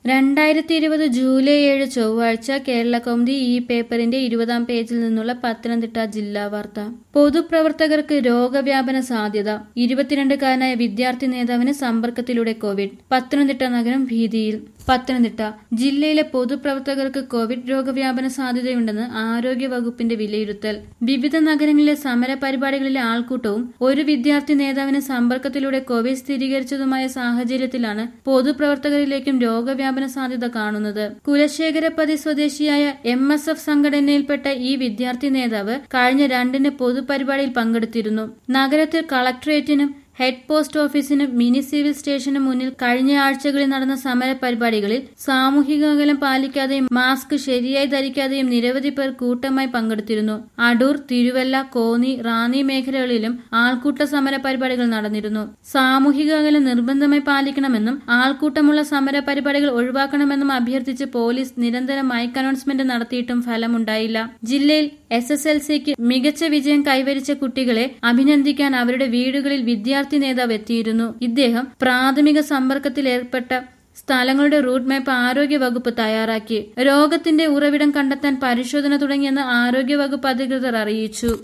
രണ്ടായിരത്തി ഇരുപത് ജൂലൈ ഏഴ് ചൊവ്വാഴ്ച കേരള കൗമുദി ഈ പേപ്പറിന്റെ ഇരുപതാം പേജിൽ നിന്നുള്ള പത്തനംതിട്ട ജില്ലാ വാർത്ത പൊതുപ്രവർത്തകർക്ക് രോഗവ്യാപന സാധ്യത ഇരുപത്തിരണ്ടുകാരനായ വിദ്യാർത്ഥി നേതാവിന് സമ്പർക്കത്തിലൂടെ കോവിഡ് പത്തനംതിട്ട നഗരം ഭീതിയിൽ പത്തനംതിട്ട ജില്ലയിലെ പൊതുപ്രവർത്തകർക്ക് കോവിഡ് രോഗവ്യാപന സാധ്യതയുണ്ടെന്ന് ആരോഗ്യ വകുപ്പിന്റെ വിലയിരുത്തൽ വിവിധ നഗരങ്ങളിലെ സമര പരിപാടികളിലെ ആൾക്കൂട്ടവും ഒരു വിദ്യാർത്ഥി നേതാവിന് സമ്പർക്കത്തിലൂടെ കോവിഡ് സ്ഥിരീകരിച്ചതുമായ സാഹചര്യത്തിലാണ് പൊതുപ്രവർത്തകരിലേക്കും രോഗവ്യാപന സാധ്യത കാണുന്നത് കുലശേഖരപ്പതി സ്വദേശിയായ എം എസ് എഫ് സംഘടനയിൽപ്പെട്ട ഈ വിദ്യാർത്ഥി നേതാവ് കഴിഞ്ഞ രണ്ടിന് പൊതുപരിപാടിയിൽ പങ്കെടുത്തിരുന്നു നഗരത്തിൽ കളക്ടറേറ്റിനും ഹെഡ് പോസ്റ്റ് ഓഫീസിനും മിനി സിവിൽ സ്റ്റേഷനും മുന്നിൽ കഴിഞ്ഞ ആഴ്ചകളിൽ നടന്ന സമര പരിപാടികളിൽ സാമൂഹിക അകലം പാലിക്കാതെയും മാസ്ക് ശരിയായി ധരിക്കാതെയും നിരവധി പേർ കൂട്ടമായി പങ്കെടുത്തിരുന്നു അടൂർ തിരുവല്ല കോന്നി റാന്നി മേഖലകളിലും ആൾക്കൂട്ട സമര പരിപാടികൾ നടന്നിരുന്നു സാമൂഹിക അകലം നിർബന്ധമായി പാലിക്കണമെന്നും ആൾക്കൂട്ടമുള്ള സമര പരിപാടികൾ ഒഴിവാക്കണമെന്നും അഭ്യർത്ഥിച്ച് പോലീസ് നിരന്തരം മൈക്ക് അനൗൺസ്മെന്റ് നടത്തിയിട്ടും ഫലമുണ്ടായില്ല ജില്ലയിൽ എസ് എസ് എൽ സിക്ക് മികച്ച വിജയം കൈവരിച്ച കുട്ടികളെ അഭിനന്ദിക്കാൻ അവരുടെ വീടുകളിൽ വിദ്യാർത്ഥി നേതാവ് എത്തിയിരുന്നു ഇദ്ദേഹം പ്രാഥമിക സമ്പർക്കത്തിൽ ഏർപ്പെട്ട സ്ഥലങ്ങളുടെ റൂട്ട് മാപ്പ് ആരോഗ്യ വകുപ്പ് തയ്യാറാക്കി രോഗത്തിന്റെ ഉറവിടം കണ്ടെത്താൻ പരിശോധന തുടങ്ങിയെന്ന് ആരോഗ്യ വകുപ്പ് അധികൃതർ അറിയിച്ചു